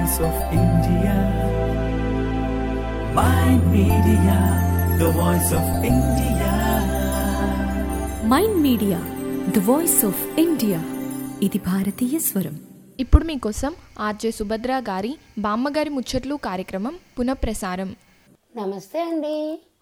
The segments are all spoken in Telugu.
voice of India. My media, the voice of India. Mind media the voice of India ఇది భారతీయ స్వరం ఇప్పుడు మీకోసం ఆర్జే సుభద్ర గారి బామ్మగారి ముచ్చట్లు కార్యక్రమం పునఃప్రసారం నమస్తే అండి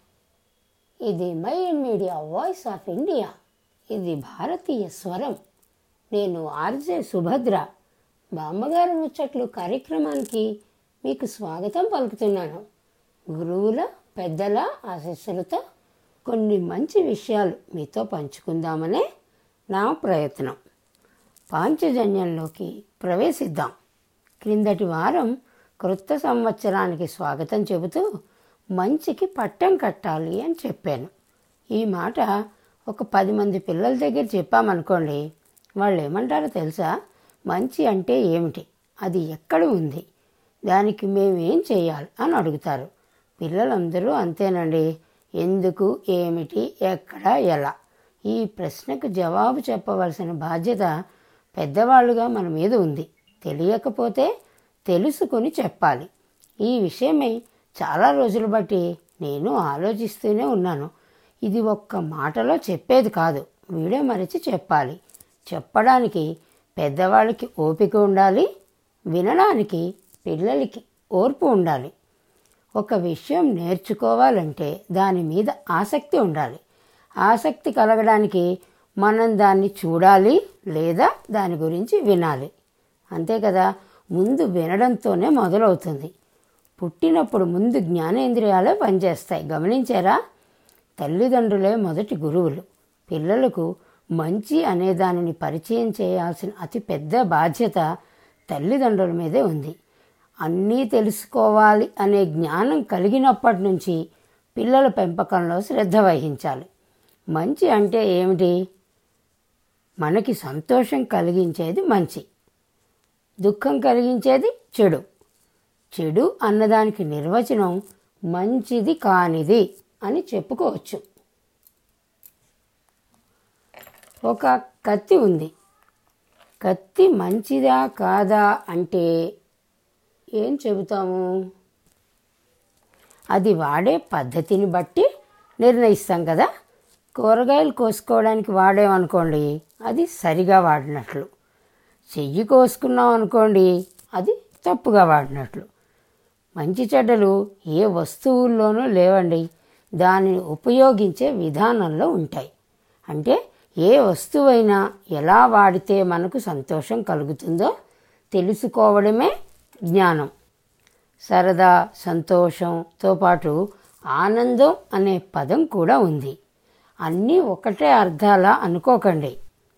ఇది my media voice of India ఇది భారతీయ స్వరం నేను ఆర్జే సుభద్ర బామ్మగారు ముచ్చట్లు కార్యక్రమానికి మీకు స్వాగతం పలుకుతున్నాను గురువుల పెద్దల ఆశీస్సులతో కొన్ని మంచి విషయాలు మీతో పంచుకుందామనే నా ప్రయత్నం పాంచజన్యంలోకి ప్రవేశిద్దాం క్రిందటి వారం క్రొత్త సంవత్సరానికి స్వాగతం చెబుతూ మంచికి పట్టం కట్టాలి అని చెప్పాను ఈ మాట ఒక పది మంది పిల్లల దగ్గర చెప్పామనుకోండి వాళ్ళు ఏమంటారో తెలుసా మంచి అంటే ఏమిటి అది ఎక్కడ ఉంది దానికి మేమేం చేయాలి అని అడుగుతారు పిల్లలందరూ అంతేనండి ఎందుకు ఏమిటి ఎక్కడ ఎలా ఈ ప్రశ్నకు జవాబు చెప్పవలసిన బాధ్యత పెద్దవాళ్ళుగా మన మీద ఉంది తెలియకపోతే తెలుసుకొని చెప్పాలి ఈ విషయమై చాలా రోజులు బట్టి నేను ఆలోచిస్తూనే ఉన్నాను ఇది ఒక్క మాటలో చెప్పేది కాదు వీడే మరిచి చెప్పాలి చెప్పడానికి పెద్దవాళ్ళకి ఓపిక ఉండాలి వినడానికి పిల్లలకి ఓర్పు ఉండాలి ఒక విషయం నేర్చుకోవాలంటే దాని మీద ఆసక్తి ఉండాలి ఆసక్తి కలగడానికి మనం దాన్ని చూడాలి లేదా దాని గురించి వినాలి అంతే కదా ముందు వినడంతోనే మొదలవుతుంది పుట్టినప్పుడు ముందు జ్ఞానేంద్రియాలే పనిచేస్తాయి గమనించారా తల్లిదండ్రులే మొదటి గురువులు పిల్లలకు మంచి అనే దానిని పరిచయం చేయాల్సిన అతి పెద్ద బాధ్యత తల్లిదండ్రుల మీదే ఉంది అన్నీ తెలుసుకోవాలి అనే జ్ఞానం కలిగినప్పటి నుంచి పిల్లల పెంపకంలో శ్రద్ధ వహించాలి మంచి అంటే ఏమిటి మనకి సంతోషం కలిగించేది మంచి దుఃఖం కలిగించేది చెడు చెడు అన్నదానికి నిర్వచనం మంచిది కానిది అని చెప్పుకోవచ్చు ఒక కత్తి ఉంది కత్తి మంచిదా కాదా అంటే ఏం చెబుతాము అది వాడే పద్ధతిని బట్టి నిర్ణయిస్తాం కదా కూరగాయలు కోసుకోవడానికి వాడేమనుకోండి అది సరిగా వాడినట్లు చెయ్యి కోసుకున్నాం అనుకోండి అది తప్పుగా వాడినట్లు మంచి చెడ్డలు ఏ వస్తువుల్లోనూ లేవండి దానిని ఉపయోగించే విధానంలో ఉంటాయి అంటే ఏ వస్తువైనా ఎలా వాడితే మనకు సంతోషం కలుగుతుందో తెలుసుకోవడమే జ్ఞానం సరదా సంతోషంతో పాటు ఆనందం అనే పదం కూడా ఉంది అన్నీ ఒకటే అర్థాలా అనుకోకండి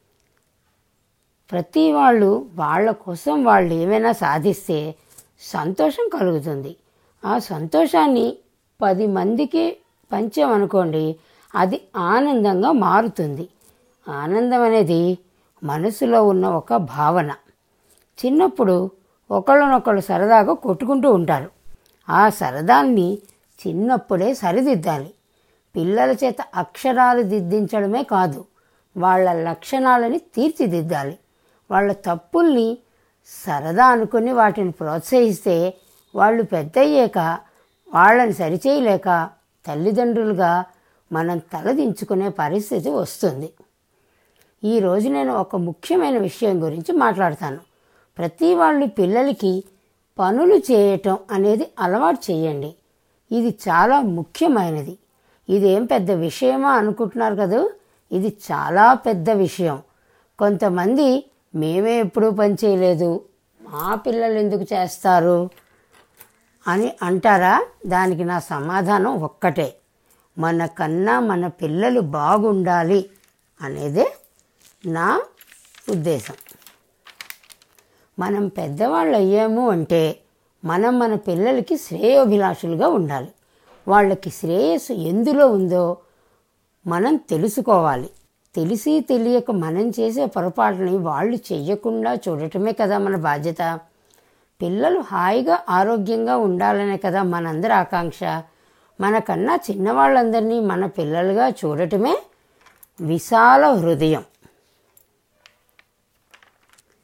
ప్రతి వాళ్ళు వాళ్ళ కోసం వాళ్ళు ఏమైనా సాధిస్తే సంతోషం కలుగుతుంది ఆ సంతోషాన్ని పది మందికి పంచామనుకోండి అది ఆనందంగా మారుతుంది ఆనందం అనేది మనసులో ఉన్న ఒక భావన చిన్నప్పుడు ఒకళ్ళనొకళ్ళు సరదాగా కొట్టుకుంటూ ఉంటారు ఆ సరదాన్ని చిన్నప్పుడే సరిదిద్దాలి పిల్లల చేత అక్షరాలు దిద్దించడమే కాదు వాళ్ళ లక్షణాలని తీర్చిదిద్దాలి వాళ్ళ తప్పుల్ని సరదా అనుకుని వాటిని ప్రోత్సహిస్తే వాళ్ళు పెద్దయ్యాక వాళ్ళని సరిచేయలేక తల్లిదండ్రులుగా మనం తలదించుకునే పరిస్థితి వస్తుంది ఈరోజు నేను ఒక ముఖ్యమైన విషయం గురించి మాట్లాడతాను ప్రతి వాళ్ళు పిల్లలకి పనులు చేయటం అనేది అలవాటు చేయండి ఇది చాలా ముఖ్యమైనది ఇదేం పెద్ద విషయమా అనుకుంటున్నారు కదా ఇది చాలా పెద్ద విషయం కొంతమంది మేమే ఎప్పుడూ పని చేయలేదు మా పిల్లలు ఎందుకు చేస్తారు అని అంటారా దానికి నా సమాధానం ఒక్కటే మన కన్నా మన పిల్లలు బాగుండాలి అనేదే నా ఉద్దేశం మనం పెద్దవాళ్ళు అయ్యాము అంటే మనం మన పిల్లలకి శ్రేయోభిలాషులుగా ఉండాలి వాళ్ళకి శ్రేయస్సు ఎందులో ఉందో మనం తెలుసుకోవాలి తెలిసి తెలియక మనం చేసే పొరపాటుని వాళ్ళు చెయ్యకుండా చూడటమే కదా మన బాధ్యత పిల్లలు హాయిగా ఆరోగ్యంగా ఉండాలనే కదా మనందరి ఆకాంక్ష మనకన్నా చిన్నవాళ్ళందరినీ మన పిల్లలుగా చూడటమే విశాల హృదయం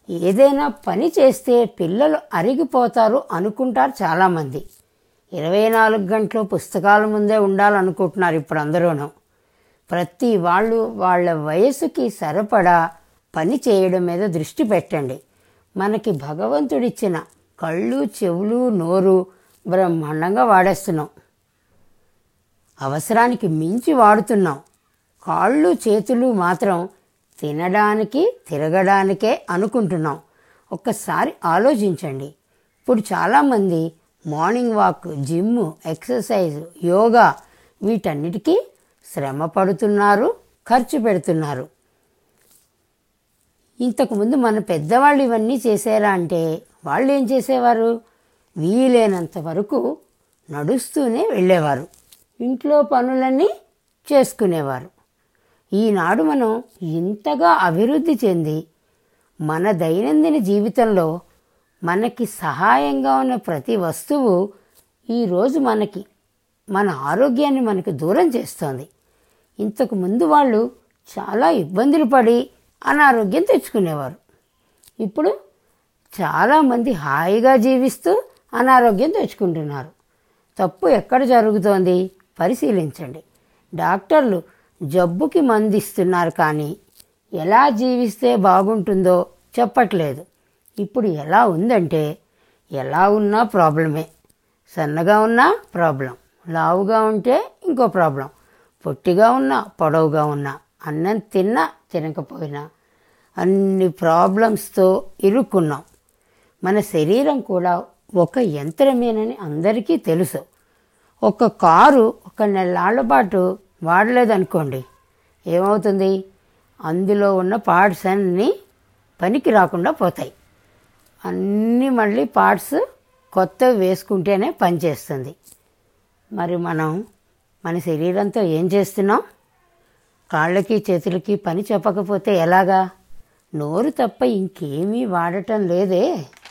ఏదైనా పని చేస్తే పిల్లలు అరిగిపోతారు అనుకుంటారు చాలామంది ఇరవై నాలుగు గంటలు పుస్తకాల ముందే ఉండాలనుకుంటున్నారు ఇప్పుడు అందరూను ప్రతి వాళ్ళు వాళ్ళ వయసుకి సరిపడా పని చేయడం మీద దృష్టి పెట్టండి మనకి భగవంతుడిచ్చిన కళ్ళు చెవులు నోరు బ్రహ్మాండంగా వాడేస్తున్నాం అవసరానికి మించి వాడుతున్నాం కాళ్ళు చేతులు మాత్రం తినడానికి తిరగడానికే అనుకుంటున్నాం ఒక్కసారి ఆలోచించండి ఇప్పుడు చాలామంది morning walk gym exercise yoga వీటన్నిటికీ శ్రమ పడుతున్నారు ఖర్చు పెడుతున్నారు ఇంతకుముందు మన పెద్దవాళ్ళు ఇవన్నీ చేశారా అంటే వాళ్ళు ఏం చేసేవారు వీలైనంత వరకు నడుస్తూనే వెళ్ళేవారు ఇంట్లో పనులన్నీ చేసుకునేవారు ఈనాడు మనం ఇంతగా అభివృద్ధి చెంది మన దైనందిన జీవితంలో మనకి సహాయంగా ఉన్న ప్రతి వస్తువు ఈరోజు మనకి మన ఆరోగ్యాన్ని మనకి దూరం చేస్తోంది ఇంతకు ముందు వాళ్ళు చాలా ఇబ్బందులు పడి అనారోగ్యం తెచ్చుకునేవారు ఇప్పుడు చాలామంది హాయిగా జీవిస్తూ అనారోగ్యం తెచ్చుకుంటున్నారు తప్పు ఎక్కడ జరుగుతోంది పరిశీలించండి డాక్టర్లు జబ్బుకి మందిస్తున్నారు కానీ ఎలా జీవిస్తే బాగుంటుందో చెప్పట్లేదు ఇప్పుడు ఎలా ఉందంటే ఎలా ఉన్నా ప్రాబ్లమే సన్నగా ఉన్నా ప్రాబ్లం లావుగా ఉంటే ఇంకో ప్రాబ్లం పొట్టిగా ఉన్నా పొడవుగా ఉన్నా అన్నం తిన్నా తినకపోయినా అన్ని ప్రాబ్లమ్స్తో ఇరుక్కున్నాం మన శరీరం కూడా ఒక యంత్రమేనని అందరికీ తెలుసు ఒక కారు ఒక నెలాళ్ళ పాటు వాడలేదనుకోండి ఏమవుతుంది అందులో ఉన్న పార్ట్స్ అన్నీ పనికి రాకుండా పోతాయి అన్నీ మళ్ళీ పార్ట్స్ కొత్తవి వేసుకుంటేనే పనిచేస్తుంది మరి మనం మన శరీరంతో ఏం చేస్తున్నాం కాళ్ళకి చేతులకి పని చెప్పకపోతే ఎలాగా నోరు తప్ప ఇంకేమీ వాడటం లేదే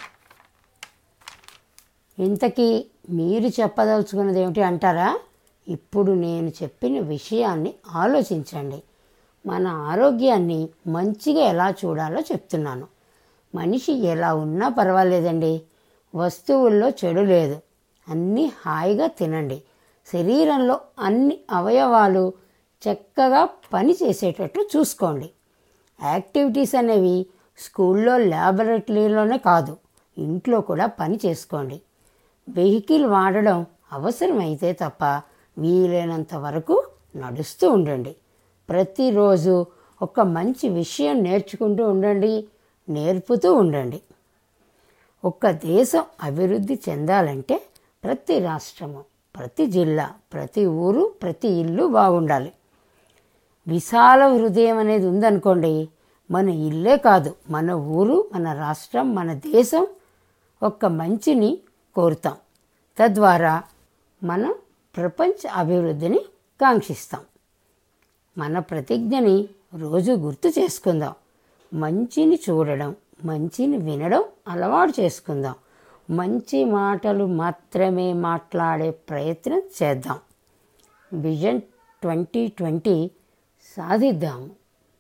ఇంతకీ మీరు చెప్పదలుచుకున్నది ఏమిటి అంటారా ఇప్పుడు నేను చెప్పిన విషయాన్ని ఆలోచించండి మన ఆరోగ్యాన్ని మంచిగా ఎలా చూడాలో చెప్తున్నాను మనిషి ఎలా ఉన్నా పర్వాలేదండి వస్తువుల్లో చెడు లేదు అన్నీ హాయిగా తినండి శరీరంలో అన్ని అవయవాలు చక్కగా పని చేసేటట్లు చూసుకోండి యాక్టివిటీస్ అనేవి స్కూల్లో ల్యాబొరేటరీలోనే కాదు ఇంట్లో కూడా పని చేసుకోండి వెహికల్ వాడడం అవసరమైతే తప్ప వీలైనంత వరకు నడుస్తూ ఉండండి ప్రతిరోజు ఒక మంచి విషయం నేర్చుకుంటూ ఉండండి నేర్పుతూ ఉండండి ఒక దేశం అభివృద్ధి చెందాలంటే ప్రతి రాష్ట్రము ప్రతి జిల్లా ప్రతి ఊరు ప్రతి ఇల్లు బాగుండాలి విశాల హృదయం అనేది ఉందనుకోండి మన ఇల్లే కాదు మన ఊరు మన రాష్ట్రం మన దేశం ఒక మంచిని కోరుతాం తద్వారా మనం ప్రపంచ అభివృద్ధిని కాంక్షిస్తాం మన ప్రతిజ్ఞని రోజు గుర్తు చేసుకుందాం మంచిని చూడడం మంచిని వినడం అలవాటు చేసుకుందాం మంచి మాటలు మాత్రమే మాట్లాడే ప్రయత్నం చేద్దాం విజన్ ట్వంటీ ట్వంటీ సాధిద్దాము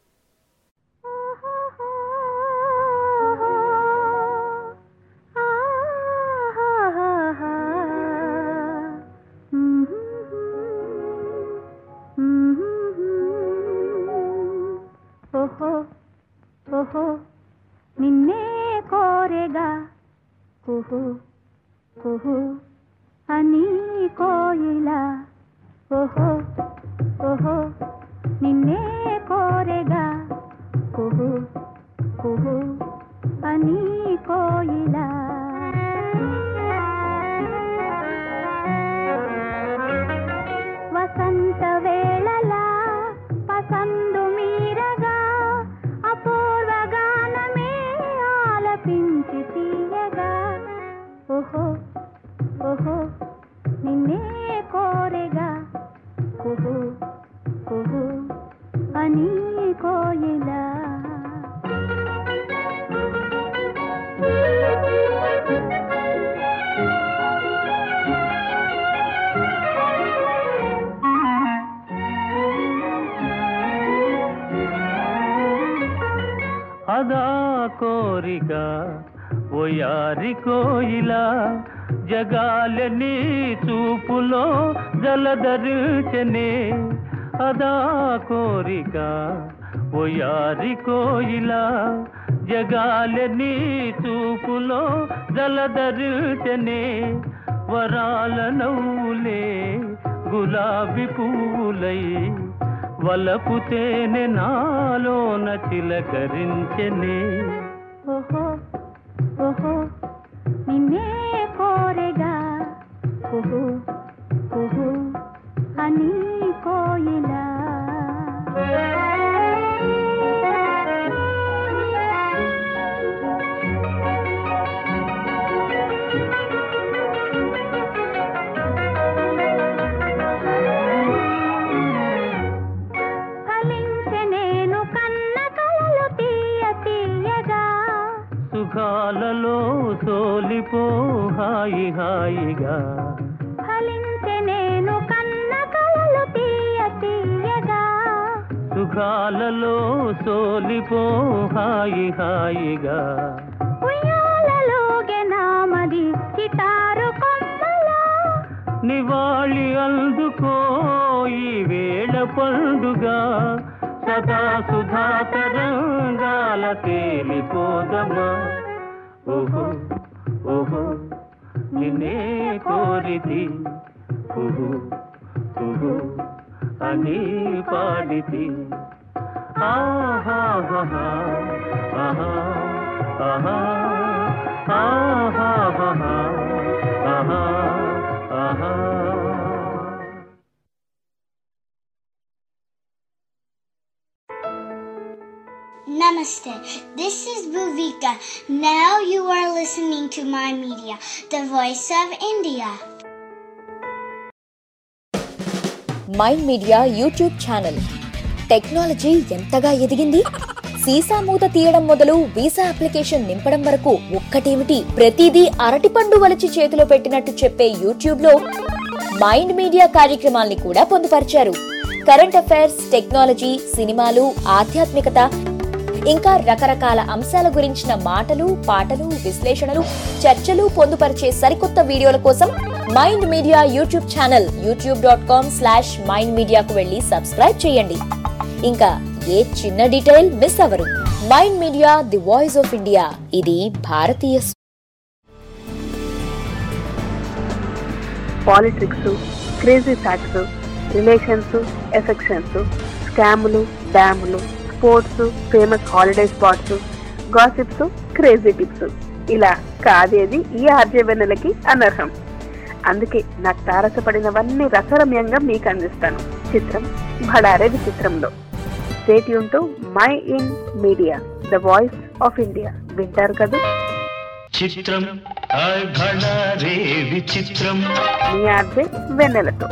ఓహో ఓహో నిన్నే కోరెగా కుహు కుహు అని కోయిల ఓహో ఓహో నిన్నే కోరెగా కుహు కుహు అని కోయిల వసంత వేళలా పసందు మీరగా అపూర్వ గానమే ఆలపించి తీయగా ఓహో ఓహో నిన్నే కోరెగా కుహు కుహు అని కోయిలా అదా కోయిల కోరిక ఓయారి కోయిలా జగాలని చూపులో జలధరించనే అదా కోరిక ఓయారి కోయిలా జగాలని చూపులో జలధరించనే వరాల నవ్వులే గులాబీ పువ్వులై వలపు తేనె నాలోన చిలకరించెనే ఓహో ఓహో నిన్నే కోరెగా కుహు కుహు అని కోయిలా ఫలించె నేను కన్న కలలు తీయ తీయగా సుఖాలలో సోలిపో హాయి హాయిగా ఫలించె నేను కన్న కలలు తీయ తీయగా సుఖాలలో సోలిపో హాయి హాయిగా ఉయ్యాలలోగే నామది చిటారు కొమ్మలా నివాళి అందుకో ఈ వేళ పండుగ సదా సుధా తరంగాల తేలిపోదమా ఓహో ఓహో నిన్నే కోరితి కుహు కుహు అని పాడితి ఆహా ఆహా ఆహా ఆహా ఆహా ఆహా ఆహా Namaste. This is Bhuvika. Now you are listening to my media, the voice of India. Mind media YouTube channel technology ఎంతగా ఎదిగింది సీసా మూత తీయడం మొదలు వీసా అప్లికేషన్ నింపడం వరకు ఒక్కటేమిటి ప్రతిదీ అరటిపండు వలిచి చేతిలో పెట్టినట్టు చెప్పే యూట్యూబ్ లో మైండ్ మీడియా కార్యక్రమాల్ని కూడా పొందుపరిచారు కరెంట్ అఫైర్స్ టెక్నాలజీ సినిమాలు ఆధ్యాత్మికత ఇంకా రకరకాల అంశాల గురించిన మాటలు పాటలు విశ్లేషణలు చర్చలు పొందుపరిచే సరికొత్త వీడియోల కోసం mind media YouTube channel YouTube dot com slash mind మీడియాకు వెళ్ళి సబ్స్క్రైబ్ చేయండి ఇంకా ఏ చిన్న డీటెయిల్ మిస్ అవ్వరు mind media the voice of India ఇది భారతీయ politics crazy facts relations affections స్కాములు డ్యాములు sports famous holiday spots gossips crazy tips ఇలా కాదేది ఈ ఆర్జవెన్నెలకి అనర్హం అందుకే నాకు తారసపడినవన్నీ రసరమ్యంగా మీకు అందిస్తాను చిత్రం భడారే విచిత్రంలో స్టేట్ యూన్ mind media the voice of India వింటారు కదా చిత్రం హాయ్ భళా రే విచిత్రం మీ ఆర్జే వెన్నెలతో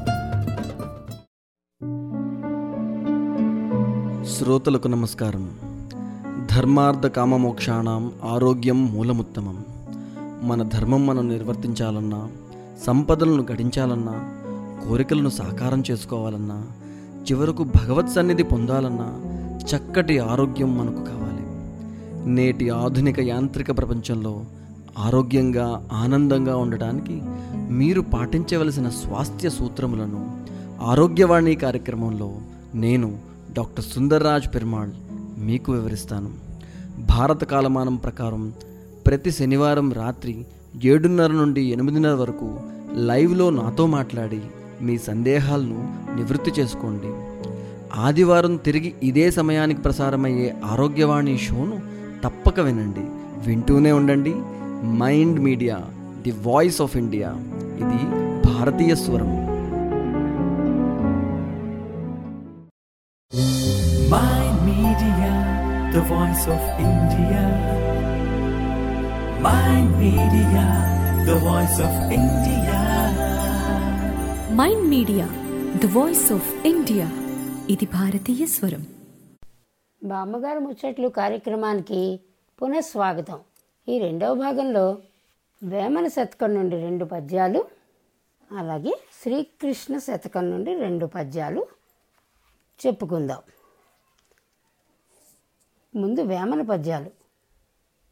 శ్రోతలకు నమస్కారం ధర్మార్థ కామమోక్షాణం ఆరోగ్యం మూలముత్తమం మన ధర్మం మనం నిర్వర్తించాలన్నా సంపదలను గడించాలన్నా కోరికలను సాకారం చేసుకోవాలన్నా చివరకు భగవత్ సన్నిధి పొందాలన్నా చక్కటి ఆరోగ్యం మనకు కావాలి నేటి ఆధునిక యాంత్రిక ప్రపంచంలో ఆరోగ్యంగా ఆనందంగా ఉండటానికి మీరు పాటించవలసిన స్వాస్థ్య సూత్రములను ఆరోగ్యవాణి కార్యక్రమంలో నేను డాక్టర్ సుందర్రాజ్ పెరుమాళ్ మీకు వివరిస్తాను భారత కాలమానం ప్రకారం ప్రతి శనివారం రాత్రి ఏడున్నర నుండి ఎనిమిదిన్నర వరకు లైవ్లో నాతో మాట్లాడి మీ సందేహాలను నివృత్తి చేసుకోండి ఆదివారం తిరిగి ఇదే సమయానికి ప్రసారమయ్యే ఆరోగ్యవాణి షోను తప్పక వినండి వింటూనే ఉండండి mind media the voice of India ఇది భారతీయ స్వరం Mind Media, the voice of India. Mind Media, the voice of India. Mind media the voice of India ఇది భారతీయ స్వరం బామ్మగారు ముచ్చట్లు కార్యక్రమానికి పునఃస్వాగతం ఈ రెండవ భాగంలో వేమన శతకం నుండి రెండు పద్యాలు అలాగే శ్రీకృష్ణ శతకం నుండి రెండు పద్యాలు చెప్పుకుందాం ముందు వేమన పద్యాలు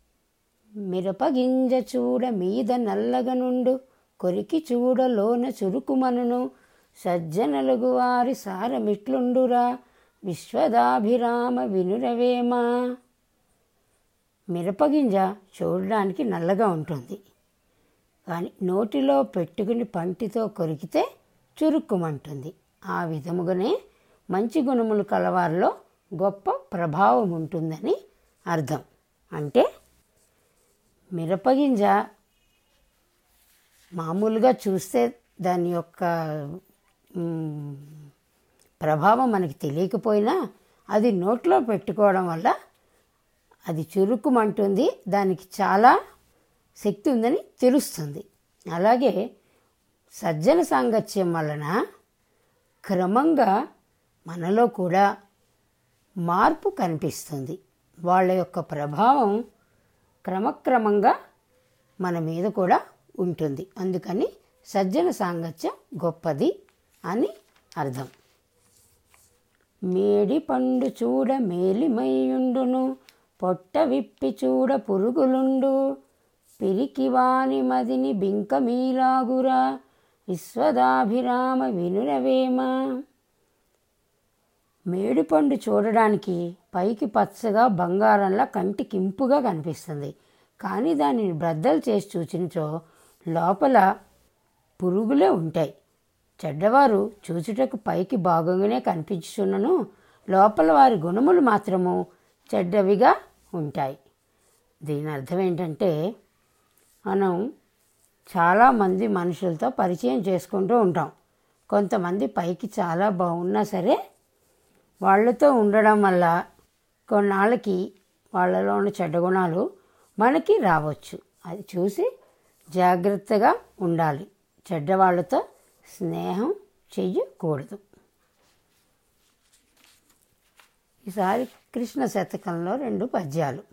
మిరపగింజ చూడ మీద నల్లగనుండు కొరికి చూడ లోన చురుకుమనును సజ్జనలుగు వారి సారమిట్లుండురా విశ్వదాభిరామ వినురవేమా మిరపగింజ చూడడానికి నల్లగా ఉంటుంది కానీ నోటిలో పెట్టుకుని పంటితో కొరికితే చురుక్కుమంటుంది ఆ విధముగానే మంచి గుణములు కలవారిలో గొప్ప ప్రభావం ఉంటుందని అర్థం అంటే మిరపగింజ మామూలుగా చూస్తే దాని యొక్క మ్, ప్రభావం మనకి తెలియకపోయినా అది నోట్లో పెట్టుకోవడం వల్ల అది చురుకుమంటుంది దానికి చాలా శక్తి ఉందని తెలుస్తుంది అలాగే సజ్జన సాంగత్యం వలన క్రమంగా మనలో కూడా మార్పు కనిపిస్తుంది వాళ్ళ యొక్క ప్రభావం క్రమక్రమంగా మన మీద కూడా ఉంటుంది అందుకని సజ్జన సాంగత్యం గొప్పది అని అర్థం మేడి పండు చూడ మేలిమయ్యుండును పొట్ట విప్పి చూడ పురుగులుండు పిరికి వాని మదిని బింకమీలాగురా విశ్వదాభిరామ వినురవేమ మేడిపండు చూడడానికి పైకి పచ్చగా బంగారంలా కంటికి ఇంపుగా కనిపిస్తుంది కానీ దానిని బ్రద్దలు చేసి చూచినచో లోపల పురుగులే ఉంటాయి చెడ్డవారు చూచుటకు పైకి బాగుగానే కనిపించుచున్నను లోపల వారి గుణములు మాత్రము చెడ్డవిగా ఉంటాయి దీని అర్థం ఏంటంటే మనం చాలామంది మనుషులతో పరిచయం చేసుకుంటూ ఉంటాం కొంతమంది పైకి చాలా బాగున్నా సరే వాళ్ళతో ఉండడం వల్ల కొన్నాళ్ళకి వాళ్ళలో ఉన్న చెడ్డ గుణాలు మనకి రావచ్చు అది చూసి జాగ్రత్తగా ఉండాలి చెడ్డవాళ్ళతో స్నేహం చెయ్యకూడదు ఈసారి కృష్ణ శతకంలో రెండు పద్యాలు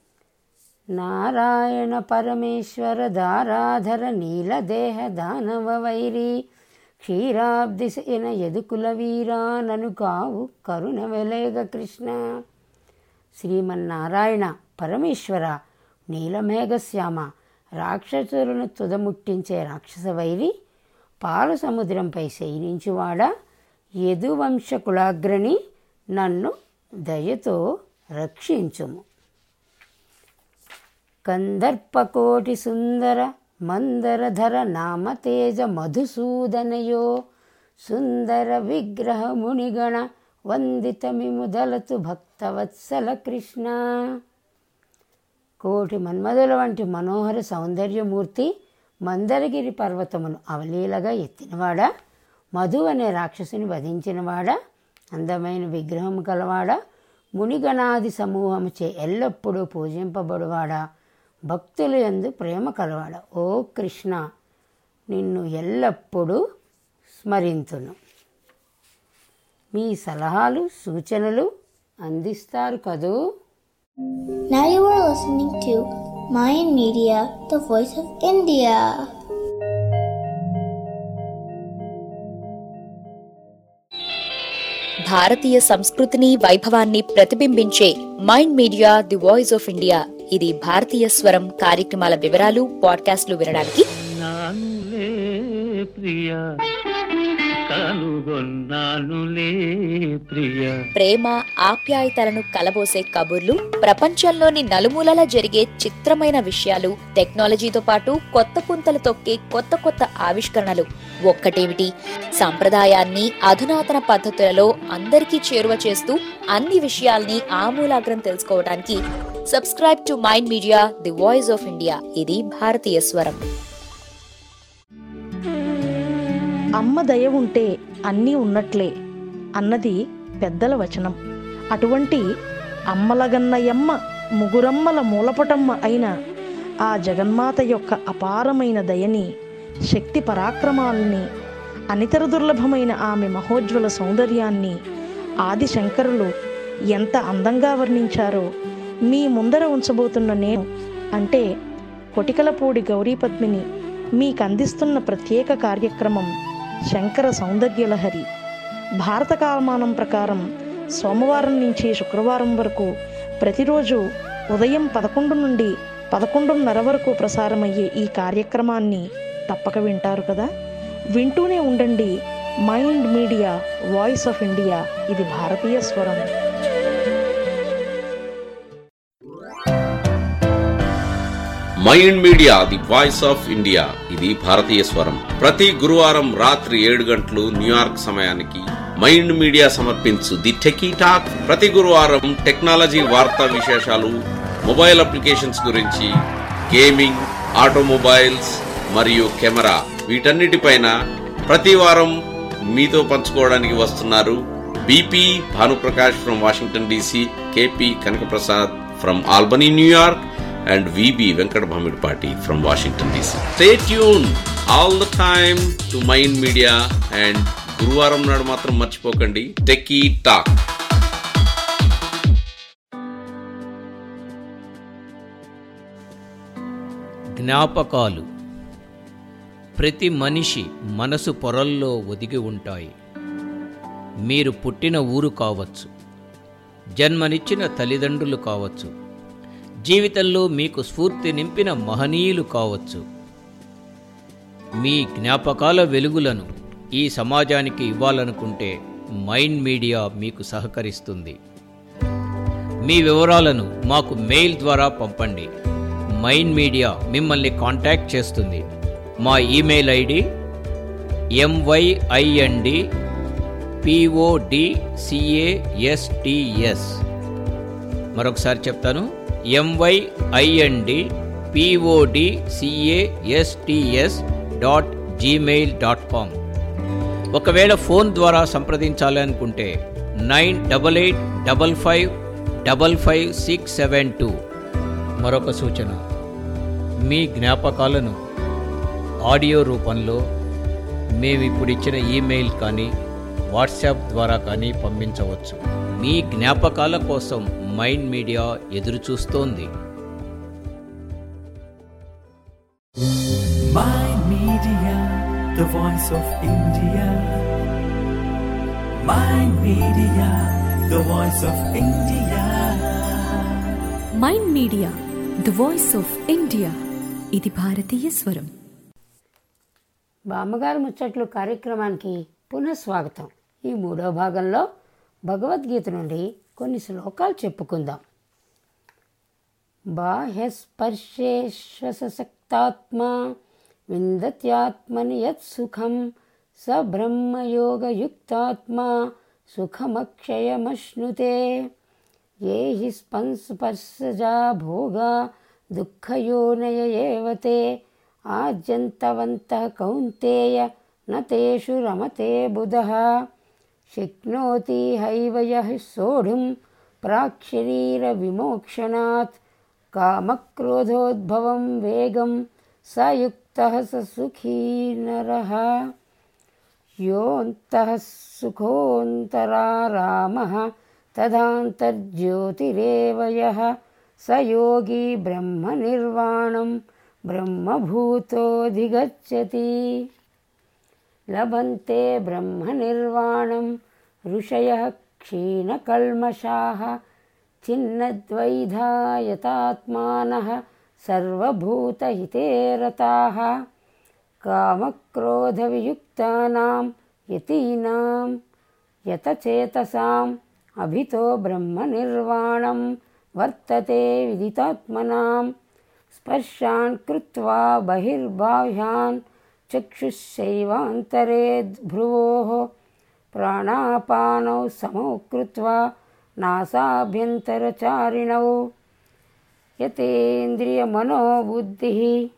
నారాయణ పరమేశ్వర దారాధర నీలదేహ దానవ వైరి క్షీరాబ్దిశయన యదుకుల వీరా నను కావు కరుణ వెలేగ కృష్ణ శ్రీమన్నారాయణ పరమేశ్వర నీలమేఘశ్యామ రాక్షసులను తుదముట్టించే రాక్షస వైరి పాల సముద్రంపై శయనించువాడ యదువంశ కులాగ్రణి నన్ను దయతో రక్షించుము కందర్పకోటి సుందర మందరధర నామ తేజ మధుసూదనయో సుందర విగ్రహ మునిగణ వందితమిముదలతు భక్తవత్సల కృష్ణ కోటి మన్మధుల వంటి మనోహర సౌందర్యమూర్తి మందరగిరి పర్వతమును అవలీలగా ఎత్తినవాడా మధు అనే రాక్షసుని వధించినవాడా అందమైన విగ్రహం కలవాడా మునిగణాది సమూహముచే ఎల్లప్పుడూ పూజింపబడువాడా భక్తులు ఎందు ప్రేమ కలవాడ ఓ కృష్ణ నిన్ను ఎల్లప్పుడూ స్మరింతును మీ సలహాలు సూచనలు అందిస్తారు కదూ Now you are listening to Mayan Media, the voice of India. భారతీయ సంస్కృతిని వైభవాన్ని ప్రతిబింబించే mind media the voice of India ఇది భారతీయ స్వరం కార్యక్రమాల వివరాలు పాడ్కాస్ట్లు వినడానికి నానులే ప్రియ కనుగొన్నానులే ప్రియ ప్రేమ ఆప్యాయతలను కలబోసే కబుర్లు ప్రపంచంలోని నలుమూలల జరిగే చిత్రమైన విషయాలు టెక్నాలజీతో పాటు కొత్త పుంతలు తొక్కే కొత్త కొత్త ఆవిష్కరణలు ఒక్కటేమిటి సంప్రదాయాన్ని అధునాతన పద్ధతులలో అందరికీ చేరువ చేస్తూ అన్ని విషయాల్ని ఆమూలాగ్రం తెలుసుకోవడానికి subscribe to mind media the voice of India ఇది భారతీయ స్వరం అమ్మ దయ ఉంటే అన్నీ ఉన్నట్లే అన్నది పెద్దల వచనం అటువంటి అమ్మలగన్నయమ్మ ముగురమ్మల మూలపటమ్మ అయిన ఆ జగన్మాత యొక్క అపారమైన దయని శక్తి పరాక్రమాలని అనితర దుర్లభమైన ఆమె మహోజ్వల సౌందర్యాన్ని ఆది శంకరులు ఎంత అందంగా వర్ణించారో మీ ముందర ఉంచబోతున్న నేను అంటే కొటికలపూడి గౌరీపద్మిని మీకు అందిస్తున్న ప్రత్యేక కార్యక్రమం శంకర సౌందర్యలహరి భారత కాలమానం ప్రకారం సోమవారం నుంచి శుక్రవారం వరకు ప్రతిరోజు ఉదయం పదకొండు నుండి పదకొండున్నర వరకు ప్రసారమయ్యే ఈ కార్యక్రమాన్ని తప్పక వింటారు కదా వింటూనే ఉండండి mind media voice of India ఇది భారతీయ స్వరం mind media the voice of India ఇది భారతీయ స్వరం ప్రతి గురువారం రాత్రి ఏడు గంటలు న్యూయార్క్ సమయానికి మైండ్ మీడియా సమర్పించు ది టెకీ టాక్ ప్రతి గురువారం టెక్నాలజీ వార్తా విశేషాలు మొబైల్ అప్లికేషన్స్ గురించి గేమింగ్ ఆటోమొబైల్స్ మరియు కెమెరా వీటన్నిటిపైన ప్రతి వారం మీతో పంచుకోవడానికి వస్తున్నారు BP Bhanuprakash from Washington DC KP Kanakaprasad from Albany New York and VB Venkat Bhamidpati from Washington DC. Stay tuned all the time to Mind Media and గురువారం నాడు మాత్రం మర్చిపోకండి టెక్కీ టాక్ జ్ఞాపకాలు ప్రతి మనిషి మనసు పొరల్లో ఒదిగి ఉంటాయి మీరు పుట్టిన ఊరు కావచ్చు జన్మనిచ్చిన తల్లిదండ్రులు కావచ్చు జీవితంలో మీకు స్ఫూర్తి నింపిన మహనీయులు కావచ్చు మీ జ్ఞాపకాల వెలుగులను ఈ సమాజానికి ఇవ్వాలనుకుంటే మైండ్ మీడియా మీకు సహకరిస్తుంది మీ వివరాలను మాకు మెయిల్ ద్వారా పంపండి మైండ్ మీడియా మిమ్మల్ని కాంటాక్ట్ చేస్తుంది మా ఈమెయిల్ ఐడి ఎంవైఐఎన్డి పిఓడిసిఏఎస్టిఎస్ మరొకసారి చెప్తాను MYIND PODCASTS dot Gmail dot com ఒకవేళ ఫోన్ ద్వారా సంప్రదించాలి అనుకుంటే nine double eight double five double five six seven two మరొక సూచన మీ జ్ఞాపకాలను ఆడియో రూపంలో మేము ఇప్పుడు ఇచ్చిన ఈమెయిల్ కానీ వాట్సాప్ ద్వారా కానీ పంపించవచ్చు మీ జ్ఞాపకాల కోసం మైండ్ మీడియా ఎదురు చూస్తోంది Mind Media, the voice of India. Mind Media, the voice of India. Mind media the voice of India ఇది భారతీయ స్వరం బామ్మగారు ముచ్చట్లు కార్యక్రమానికి పునఃస్వాగతం ఈ మూడో భాగంలో భగవద్గీత నుండి కొన్ని శ్లోకాలు చెప్పుకుందాం బాహ్యస్పర్శేశ్వసక్తాత్మా విందత్యాత్మని యత్ సుఖం స బ్రహ్మయోగయుక్తాత్మా సుఖమక్షయమశ్నుతే ఏ హి స్పంస్పర్శజా భోగా దుఃఖయోనయ ఏవ తే ఆద్యంతవంతః కౌంతేయ న తేషు రమతే బుధः శక్నోతి హైవ యః సోఢుం ప్రాక్శరీరవిమోక్షణాత్ కామక్రోధోద్భవం వేగం స యుక్తः స సుఖీ నరः योऽन्तः सुखोऽन्तरारामः तदान्तर्ज्योतिरेव यः स योगी ब्रह्मनिर्वाणं ब्रह्मभूतोऽधिगच्छति लभन्ते ब्रह्मनिर्वाणं ऋषयः क्षीणकल्मषाः छिन्नद्वैधायतात्मानः सर्वभूतहिते रताः कामक्रोधवियुक्तानां यतीनां यतचेतसाम् अभितो ब्रह्मनिर्वाणं वर्तते विदितात्मनां स्पर्शान् कृत्वा बहिर्बाह्यान् चक्षुषैवान्तरे भ्रुवोः प्राणापानौ समौ कृत्वा नासाभ्यन्तरचारिणौ यतेन्द्रियमनोबुद्धिः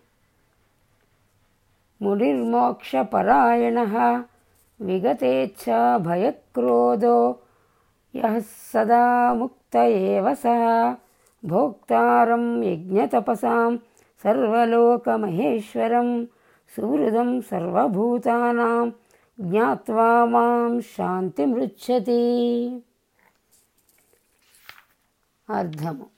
मुनिर्मोक्षपरायणः विगतेच्छा भयक्रोधो यः सदा मुक्त एव सः भोक्तारं यज्ञतपसां सर्वलोकमहेश्वरं सुहृदं सर्वभूतानां ज्ञात्वा मां शान्तिमृच्छति అర్థము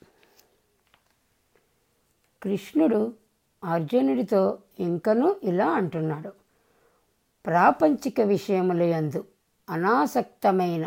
కృష్ణుడు అర్జునుడితో ఇంకనూ ఇలా అంటున్నాడు ప్రాపంచిక విషయముల యందు అనాసక్తమైన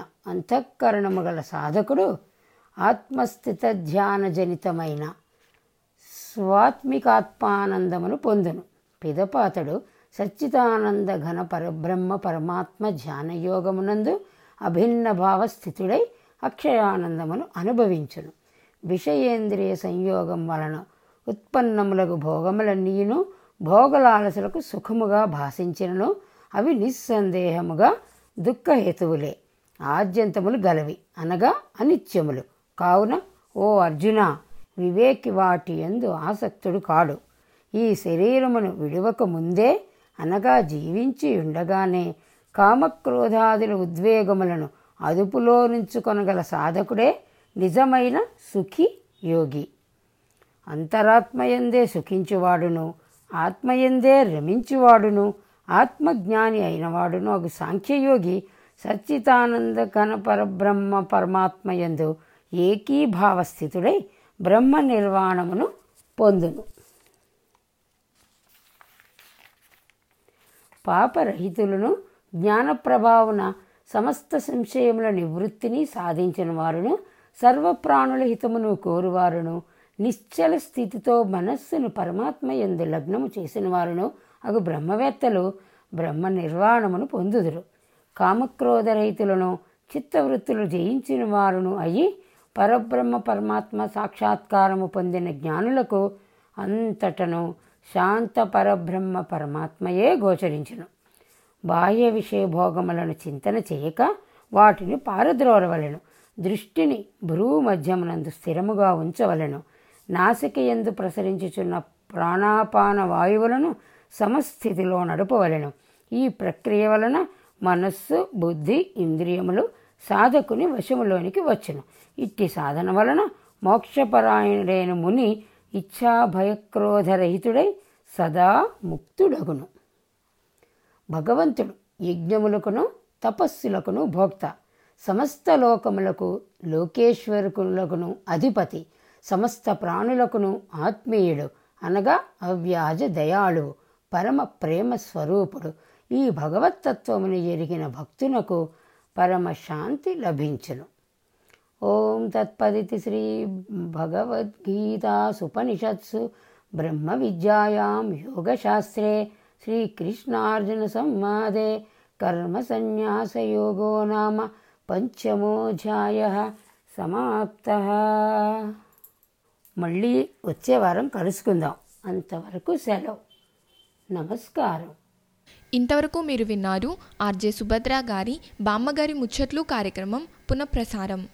అంతఃకరణము గల సాధకుడు ఆత్మస్థిత ధ్యానజనితమైన స్వాత్మికాత్మానందమును పొందును పిదప అతడు సచ్చిదానంద ఘన పరబ్రహ్మ పరమాత్మ ధ్యానయోగమునందు అభిన్న భావ స్థితుడై అక్షయానందమును అనుభవించును విషయేంద్రియ సంయోగం వలన ఉత్పన్నములకు భోగములన్నీను భోగలాలసలకు సుఖముగా భాషించినను అవి నిస్సందేహముగా దుఃఖహేతువులే ఆద్యంతములు గలవి అనగా అనిత్యములు కావున ఓ అర్జున వివేకి వాటి ఎందు ఆసక్తుడు కాడు ఈ శరీరమును విడువక ముందే అనగా జీవించి ఉండగానే కామక్రోధాదుల ఉద్వేగములను అదుపులో నుంచుకొనగల సాధకుడే నిజమైన సుఖి యోగి అంతరాత్మయందే సుఖించువాడును ఆత్మయందే రమించువాడును ఆత్మజ్ఞాని అయినవాడును ఒక సాంఖ్యయోగి సచ్చితానంద ఘన పరబ్రహ్మ పరమాత్మయందు ఏకీభావ స్థితుడై బ్రహ్మ నిర్వాణమును పొందును పాపరహితులను జ్ఞానప్రభావున సమస్త సంశయముల నివృత్తిని సాధించిన వారును సర్వప్రాణుల హితమును కోరువారును నిశ్చల స్థితితో మనస్సును పరమాత్మ ఎందు లగ్నము చేసిన వారును అగు బ్రహ్మవేత్తలు బ్రహ్మ నిర్వాణమును పొందుదురు కామక్రోధరహితులను చిత్తవృత్తులు జయించిన వారును అయి పరబ్రహ్మ పరమాత్మ సాక్షాత్కారము పొందిన జ్ఞానులకు అంతటను శాంత పరబ్రహ్మ పరమాత్మయే గోచరించును బాహ్య విషయ భోగములను చింతన చేయక వాటిని పారద్రోరవలెను దృష్టిని భ్రూ మధ్యమునందు స్థిరముగా ఉంచవలెను నాసిక ఎందు ప్రసరించుచున్న ప్రాణాపాన వాయువులను సమస్థితిలో నడుపవలెను ఈ ప్రక్రియ వలన మనస్సు బుద్ధి ఇంద్రియములు సాధకుని వశములోనికి వచ్చును ఇట్టి సాధన వలన మోక్షపరాయణుడైన ముని ఇచ్ఛా భయక్రోధరహితుడై సదా ముక్తుడగును భగవంతుడు యజ్ఞములకును తపస్సులకును భోక్త సమస్త లోకములకు లోకేశ్వరుకులకును అధిపతి సమస్త ప్రాణులకును ఆత్మీయుడు అనగా అవ్యాజ దయాళువు పరమ ప్రేమ స్వరూపుడు ఈ భగవత్తత్వమును ఎరిగిన భక్తునకు పరమ శాంతి లభించును ఓం తత్పదితి శ్రీ భగవద్గీతాసుపనిషత్సు బ్రహ్మ విద్యాయాం యోగశాస్త్రే శ్రీకృష్ణార్జున సంవాదే కర్మ సన్యాసయోగో నామ పంచమోధ్యాయ సమాప్త మళ్ళీ వచ్చే వారం కలుసుకుందాం అంతవరకు సెలవు నమస్కారం ఇంతవరకు మీరు విన్నారు ఆర్జే సుభద్ర గారి బామ్మగారి ముచ్చట్లు కార్యక్రమం పునఃప్రసారం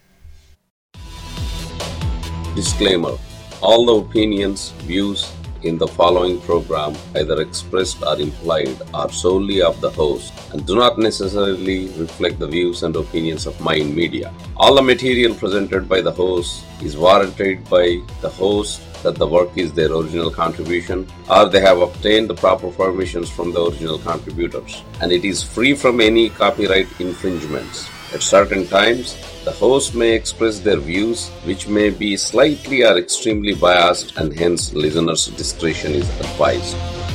Disclaimer All the opinions, views in the following program, either expressed or implied, are solely of the host and do not necessarily reflect the views and opinions of Mind Media. All the material presented by the host is warranted by the host that the work is their original contribution or they have obtained the proper permissions from the original contributors and it is free from any copyright infringements. At certain times, the host may express their views which may be slightly or extremely biased and hence listeners' discretion is advised.